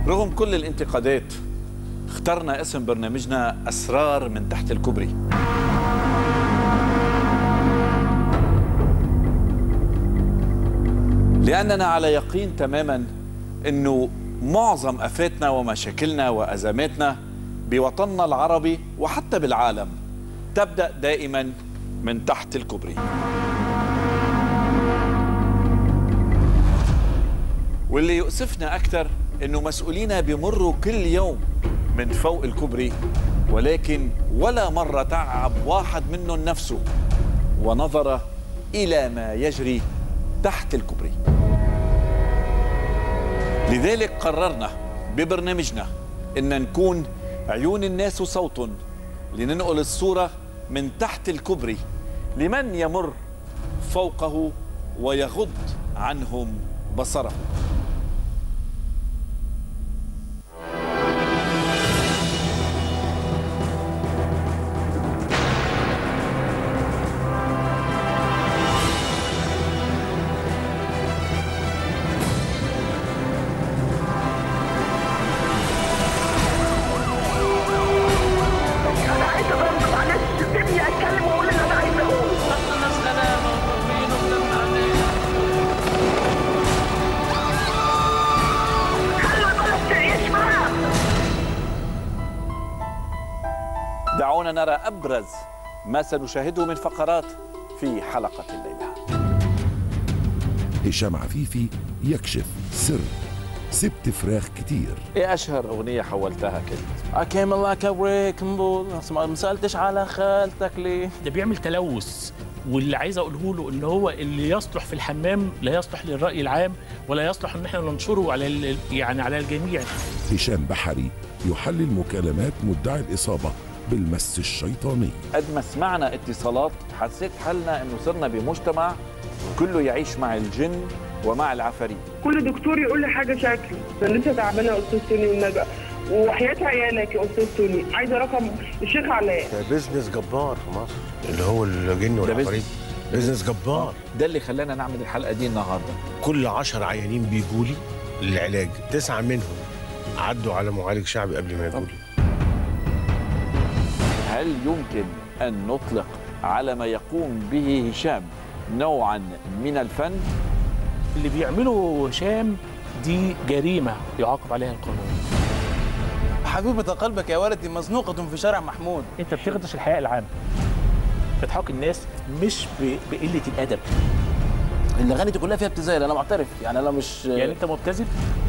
رغم كل الانتقادات اخترنا اسم برنامجنا أسرار من تحت الكوبري لأننا على يقين تماما أنه معظم أفاتنا ومشاكلنا وأزماتنا بوطننا العربي وحتى بالعالم تبدأ دائما من تحت الكوبري واللي يؤسفنا أكثر أنه مسؤولينا بيمروا كل يوم من فوق الكوبري ولكن ولا مرة تعب واحد منهم نفسه ونظر إلى ما يجري تحت الكوبري لذلك قررنا ببرنامجنا ان نكون عيون الناس وصوت لننقل الصوره من تحت الكوبري لمن يمر فوقه ويغض عنهم بصره انا عايزه بقى معلش سيبني اتكلم واقول اللي انا عايزه اقوله احنا ناس غلابه ومربيين وبنبنى علينا خلي البلد تعيش معاه دعونا نرى ابرز ما سنشاهده من فقرات في حلقه الليله هشام عفيفي يكشف سر سبت فراخ كتير ايه اشهر اغنيه حولتها كنت I came like a wrecking ball ما سألتش على خالتك ليه ده بيعمل تلوث واللي عايز اقوله له ان هو اللي يصلح في الحمام لا يصلح للراي العام ولا يصلح ان احنا ننشره على ال- يعني على الجميع هشام بحري يحلل مكالمات مدعي الإصابة بالمس الشيطاني قد ما سمعنا اتصالات حسيت حالنا انه صرنا بمجتمع كله يعيش مع الجن ومع العفاريت كل دكتور يقول لي حاجه شكل انا لسه تعبانه يا استاذ توني والنبي وحياه عيالك يا استاذ توني عايزه رقم الشيخ علاء ده بيزنس جبار في مصر اللي هو الجن والعفاريت بيزنس جبار ده اللي خلانا نعمل الحلقه دي النهارده كل عشر عيانين بيجوا لي للعلاج تسعة منهم عدوا على معالج شعبي قبل ما يجوا لي هل يمكن ان نطلق على ما يقوم به هشام نوعا من الفن اللي بيعمله هشام دي جريمه يعاقب عليها القانون حبيبة قلبك يا ولدي مزنوقة في شارع محمود انت بتخدش الحياه العامه بتحاك الناس مش ب- بقله الادب الاغاني دي كلها فيها ابتذال انا معترف يعني انا مش يعني انت مبتذل